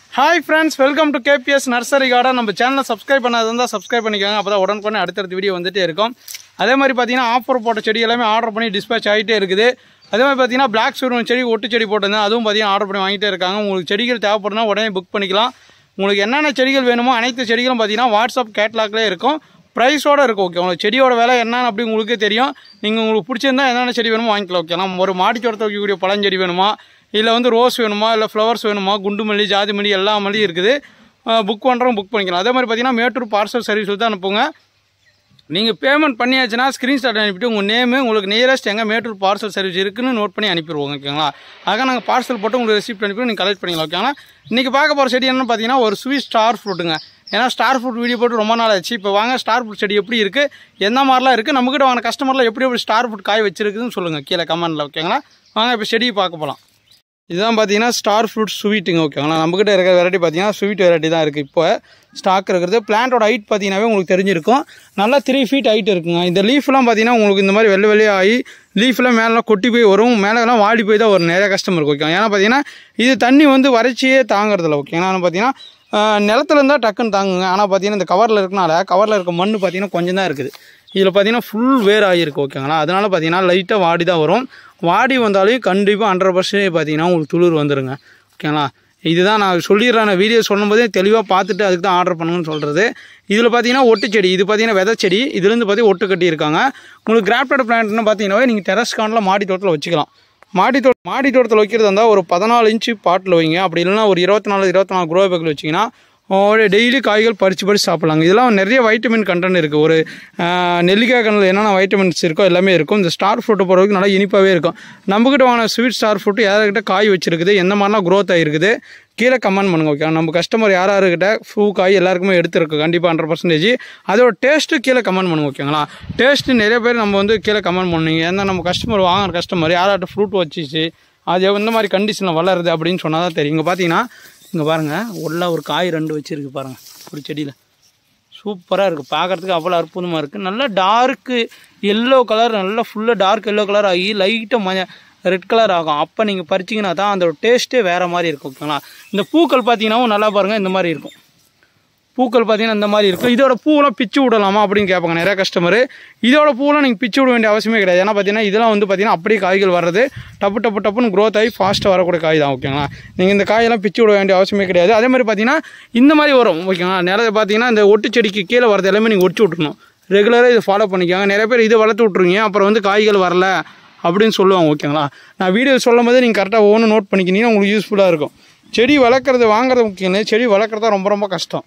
hi friends welcome to KPS nursery garden நம்ம சேனலை subscribe பண்ணாத இருந்தால் சப்ஸ்கிரைப் பண்ணிக்கோங்க அப்போ தான் உடனுக்குடனே அடுத்தடுத்த வீடியோ வந்துட்டே இருக்கும் அதே மாதிரி பார்த்தீங்கன்னா ஆஃபர் போட்ட செடி எல்லாமே ஆர்டர் பண்ணி டிஸ்பேச் ஆகிட்டே இருக்குது அதே மாதிரி பார்த்தீங்கன்னா பிளாக் சூரியன் செடி ஒட்டு செடி போட்டிருந்தேன் அதுவும் பார்த்தீங்கன்னா ஆர்டர் பண்ணி வாங்கிட்டே இருக்காங்க உங்களுக்கு செடிகள் தேவைப்படுனா உடனே புக் பண்ணிக்கலாம் உங்களுக்கு என்னென்ன செடிகள் வேணுமோ அனைத்து செடிகளும் பார்த்தீங்கன்னா வாட்ஸ்அப் கேட்லாக்லேயே இருக்கும் ப்ரைஸோட இருக்கும் ஓகே உங்களுக்கு செடியோட விலை என்னன்னு அப்படி உங்களுக்கே தெரியும் நீங்கள் உங்களுக்கு பிடிச்சிருந்தா என்னென்ன செடி வேணுமோ வாங்கிக்கலாம் ஓகே நம்ம ஒரு மாடி தோட்டத்தில் வைக்கக்கூடிய பழஞ்செடி வேணுமா இல்லை வந்து ரோஸ் வேணுமா இல்லை ஃப்ளவர்ஸ் வேணுமா குண்டு மல்லி ஜாதி மல்லி எல்லா மல்லியும் இருக்குது புக் பண்ணுறோம் புக் பண்ணிக்கலாம் அதே மாதிரி பார்த்தீங்கன்னா மேட்டூர் பார்சல் சர்வீஸ் தான் அனுப்புங்க நீங்கள் பேமெண்ட் பண்ணியாச்சுன்னா ஸ்க்ரீன்ஷாட் அனுப்பிட்டு உங்கள் நேமு உங்களுக்கு நியரஸ்ட் எங்கே மேட்டூர் பார்சல் சர்வீஸ் இருக்குன்னு நோட் பண்ணி அனுப்பிடுவோம் ஓகேங்களா ஆக நாங்கள் பார்சல் போட்டு உங்களுக்கு ரெசிப்ட் அனுப்பி நீங்கள் கலெக்ட் பண்ணிக்கலாம் ஓகேங்களா இன்றைக்கி பார்க்க போகிற செடி என்னன்னு பார்த்தீங்கன்னா ஒரு ஸ்வீட் ஸ்டார் ஃப்ரூட்டுங்க ஏன்னா ஸ்டார் ஃப்ரூட் வீடியோ போட்டு ரொம்ப நாள் ஆச்சு இப்போ வாங்க ஸ்டார் ஃப்ரூட் செடி எப்படி இருக்குது எந்த மாதிரிலாம் இருக்குது நம்மக்கிட்ட வாங்க கஸ்டமர்லாம் எப்படி எப்படி ஸ்டார் ஃப்ரூட் காய் வச்சிருக்குதுன்னு சொல்லுங்கள் கீழே கமெண்ட்டில் ஓகேங்களா வாங்க இப்போ செடியை பார்க்க போகலாம் இதுதான் பார்த்தீங்கன்னா ஸ்டார் ஃப்ரூட் ஸ்வீட்டுங்க ஓகேங்களா நம்மக்கிட்ட இருக்கிற வெரைட்டி பார்த்தீங்கன்னா ஸ்வீட் வெரைட்டி தான் இருக்குது இப்போ ஸ்டாக் இருக்கிறது பிளான்ட்டோட ஹைட் பார்த்தீங்கன்னாவே உங்களுக்கு தெரிஞ்சிருக்கும் நல்லா த்ரீ ஃபீட் ஹைட் இருக்குங்க இந்த லீஃப்லாம் பார்த்தீங்கன்னா உங்களுக்கு இந்த மாதிரி வெள்ளை வெள்ளையாக ஆகி லீஃப்லாம் மேலே கொட்டி போய் வரும் மேலெல்லாம் வாடி போய் தான் வரும் நிறைய கஸ்டமர் இருக்கு ஓகே ஏன்னா பார்த்தீங்கன்னா இது தண்ணி வந்து வறட்சியே தாங்கிறதில்ல ஓகே ஏன்னா பார்த்தீங்கன்னா ஆஹ், நிலத்துல இருந்தால் டக்குன்னு தாங்குங்க ஆனால் பார்த்தீங்கன்னா இந்த கவரில் இருக்கனால கவரில் இருக்க மண் பார்த்தீங்கன்னா கொஞ்சம் தான் இருக்குது இதில் பார்த்தீங்கன்னா ஃபுல் வேர் ஆகிருக்கு ஓகேங்களா அதனால் பார்த்தீங்கன்னா லைட்டாக வாடி தான் வரும் வாடி வந்தாலும் கண்டிப்பாக ஹண்ட்ரட் பர்சன்டேஜ் பார்த்தீங்கன்னா உங்களுக்கு துளிர் வந்துருங்க ஓகேங்களா இதுதான் நான் சொல்லிடுறேன் நான் வீடியோ சொல்லும்போதே தெளிவாக பார்த்துட்டு அதுக்கு தான் ஆர்டர் பண்ணுங்கன்னு சொல்கிறது இதில் பார்த்தீங்கன்னா ஒட்டு செடி இது பார்த்தீங்கன்னா விதை செடி இதுலேருந்து பார்த்தீங்கன்னா ஒட்டு கட்டி இருக்காங்க உங்களுக்கு கிராஃப்டட் பிளான்ட்னு பார்த்தீங்கன்னா நீங்கள் டெரஸ் காண்டில் மாடி தோட்டத்தில் வச்சுக்கலாம் மாடி தோட்ட மாடி தோட்டத்தில் வைக்கிறது இருந்தால் ஒரு பதினாலு இன்ச்சு பாட்டில் வைங்க அப்படி இல்லைன்னா ஒரு இருபத்தி நாலு இருபத்தி நாலு குரோ பேக்கில் வச்சிங்கன்னா ஒரு டெய்லி காய்கள் பறித்து பறித்து சாப்பிட்லாங்க இதெல்லாம் நிறைய வைட்டமின் கண்டென்ட் இருக்குது ஒரு ஆஹ், நெல்லிக்காய் கண்ணில் என்னென்ன வைட்டமின்ஸ் இருக்கோ எல்லாமே இருக்கும் இந்த ஸ்டார் ஃப்ரூட்டை பொறுத்த வரைக்கும் நல்லா இனிப்பாகவே இருக்கும் நம்மக்கிட்ட வாங்கின ஸ்வீட் ஸ்டார் ஃப்ரூட் யார்கிட்ட காய் வச்சிருக்குது எந்த மாதிரிலாம் க்ரோத் ஆகிருக்குது கீழே கமெண்ட் பண்ணுங்க ஓகே நம்ம கஸ்டமர் யார் யாருக்கிட்ட பூ காய் எல்லாருக்குமே எடுத்துருக்கு கண்டிப்பாக ஹண்ட்ரட் பர்சன்டேஜ் அதோட டேஸ்ட்டு கீழே கமெண்ட் பண்ணுங்க ஓகேங்களா டேஸ்ட்டு நிறைய பேர் நம்ம வந்து கீழே கமெண்ட் பண்ணுவீங்க ஏன்னா நம்ம கஸ்டமர் வாங்குற கஸ்டமர் யார்கிட்ட ஃப்ரூட் வச்சிச்சு அது எந்த மாதிரி கண்டிஷனில் வளருது அப்படின்னு சொன்னால் தான் தெரியும் இங்கே பார்த்தீங்கன்னா இங்கே பாருங்கள் உள்ள ஒரு காய் ரெண்டு வச்சுருக்கு பாருங்கள் ஒரு செடியில் சூப்பராக இருக்குது பார்க்குறதுக்கு அவ்வளோ அற்புதமாக இருக்குது நல்லா டார்க்கு எல்லோ கலர் நல்லா ஃபுல்லாக டார்க் எல்லோ கலர் ஆகி லைட்டாக மஞ்ச ரெட் கலர் ஆகும் அப்போ நீங்கள் பறிச்சிங்கன்னா தான் அதோட டேஸ்ட்டே வேறு மாதிரி இருக்கும் ஓகேங்களா இந்த பூக்கள் பார்த்தீங்கன்னாவும் நல்லா பாருங்கள் இந்த மாதிரி இருக்கும் பூக்கள் பார்த்தீங்கன்னா இந்த மாதிரி இருக்கும் இதோட பூவெல்லாம் பிச்சு விடலாமா அப்படின்னு கேட்பாங்க நிறைய கஸ்டமர் இதோட பூவெல்லாம் நீங்கள் பிச்சு விட வேண்டிய அவசியமே கிடையாது ஏன்னா பார்த்தீங்கன்னா இதெல்லாம் வந்து பார்த்தீங்கன்னா அப்படியே காய்கள் வர்றது டப்பு டப்பு டப்புன்னு க்ரோத் ஆகி ஃபாஸ்ட்டாக வரக்கூடிய காய் தான் ஓகேங்களா நீங்கள் இந்த காயெல்லாம் பிச்சு விட வேண்டிய அவசியமே கிடையாது அதே மாதிரி பார்த்தீங்கன்னா இந்த மாதிரி வரும் ஓகேங்களா நிலத்தை பார்த்தீங்கன்னா இந்த ஒட்டு செடிக்கு கீழே வரது எல்லாமே நீங்கள் ஒடிச்சு விட்றணும் ரெகுலராக இதை ஃபாலோ பண்ணிக்கோங்க நிறைய பேர் இதை வளர்த்து விட்ருவீங்க அப்புறம் வந்து காய்கள் வரல அப்படின்னு சொல்லுவாங்க ஓகேங்களா நான் வீடியோ சொல்லும் போது நீங்கள் கரெக்டாக ஒவ்வொன்று நோட் பண்ணிக்கினீங்கன்னா உங்களுக்கு யூஸ்ஃபுல்லாக இருக்கும் செடி வளர்க்குறது வாங்குறது முக்கியம் இல்லை செடி வளர்க்குறது தான் ரொம்ப ரொம்ப கஷ்டம்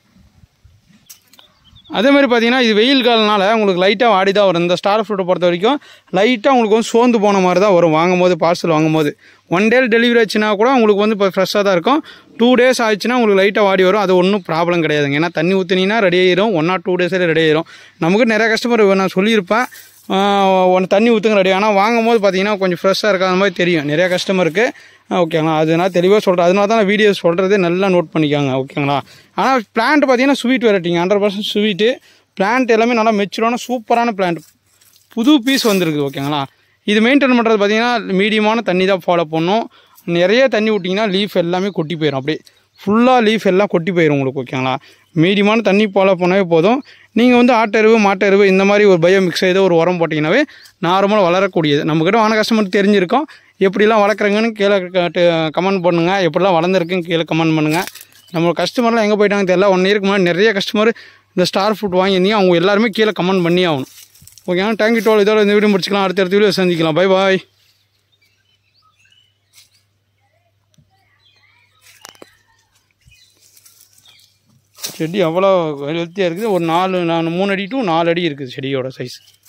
அதே மாதிரி பார்த்தீங்கன்னா இது வெயில் காலனால உங்களுக்கு லைட்டாக வாடி தான் வரும் இந்த ஸ்டார் ஃப்ரூட்டை பொறுத்த வரைக்கும் லைட்டாக உங்களுக்கு வந்து சோர்ந்து போன மாதிரி தான் வரும் வாங்கும்போது பார்சல் வாங்கும்போது ஒன் டே டெலிவரி ஆச்சுன்னா கூட உங்களுக்கு வந்து இப்போ ஃப்ரெஷ்ஷாக தான் இருக்கும் டூ டேஸ் ஆச்சுன்னா உங்களுக்கு லைட்டாக வாடி வரும் அது ஒன்றும் ப்ராப்ளம் கிடையாதுங்க ஏன்னா தண்ணி ஊற்றினீங்கன்னா ரெடி ஆயிரும் ஒன் ஆர் டூ டேஸில் ரெடி ஆயிரும் நமக்கு நிறைய கஸ்டமர் நான் சொல்லியிருப்பேன் ஒன்று தண்ணி ஊற்றுங்க ரெடி ஆனால் வாங்கும் போது பார்த்தீங்கன்னா கொஞ்சம் ஃப்ரெஷ்ஷாக இருக்காத மாதிரி தெரியும் நிறைய கஸ்டமருக்கு ஓகேங்களா அது நான் தெளிவாக சொல்கிறேன் அதனால தான் நான் வீடியோ சொல்கிறதே நல்லா நோட் பண்ணிக்காங்க ஓகேங்களா ஆனால் பிளான்ட் பார்த்தீங்கன்னா ஸ்வீட் வெரைட்டிங்க ஹண்ட்ரட் பர்சன்ட் ஸ்வீட்டு பிளான்ட் எல்லாமே நல்லா மெச்சூரான சூப்பரான பிளான்ட் புது பீஸ் வந்திருக்கு ஓகேங்களா இது மெயின்டைன் பண்ணுறது பார்த்தீங்கன்னா மீடியமான தண்ணி தான் ஃபாலோ பண்ணும் நிறைய தண்ணி விட்டிங்கன்னா லீஃப் எல்லாமே கொட்டி போயிடும் அப்படியே ஃபுல்லாக லீஃப் எல்லாம் கொட்டி போயிடும் உங்களுக்கு ஓகேங்களா மீடியமான தண்ணி ஃபாலோ பண்ணவே போதும் நீங்கள் வந்து ஆட்டெருவு மாட்டெருவு இந்த மாதிரி ஒரு பயோ மிக்ஸ் ஏதோ ஒரு உரம் போட்டிங்கன்னாவே நார்மலாக வளரக்கூடியது நம்மக்கிட்ட வான கஸ்டமர் தெரிஞ்சிருக்கோம் எப்படிலாம் வளர்க்குறங்கன்னு கீழே கமெண்ட் பண்ணுங்கள் எப்படிலாம் வளர்ந்துருக்குன்னு கீழே கமெண்ட் பண்ணுங்கள் நம்ம கஸ்டமர்லாம் எங்கே போயிட்டாங்க தெரியல ஒன் இயருக்கு முன்னாடி நிறைய கஸ்டமர் இந்த ஸ்டார் ஃபுட் வாங்கியிருந்தீங்க அவங்க எல்லாருமே கீழே கமெண்ட் பண்ணி ஆகணும் ஓகேங்களா தேங்க்யூ டோல் இதோட இந்த வீடியோ முடிச்சுக்கலாம் அடுத்த அடுத்த வீடியோ சந்திக்கலாம் பை பாய் செடி அவ்வளோ ஹெல்த்தியாக இருக்குது ஒரு நாலு நான் மூணு அடி டு நாலு அடி இருக்குது செடியோட சைஸ்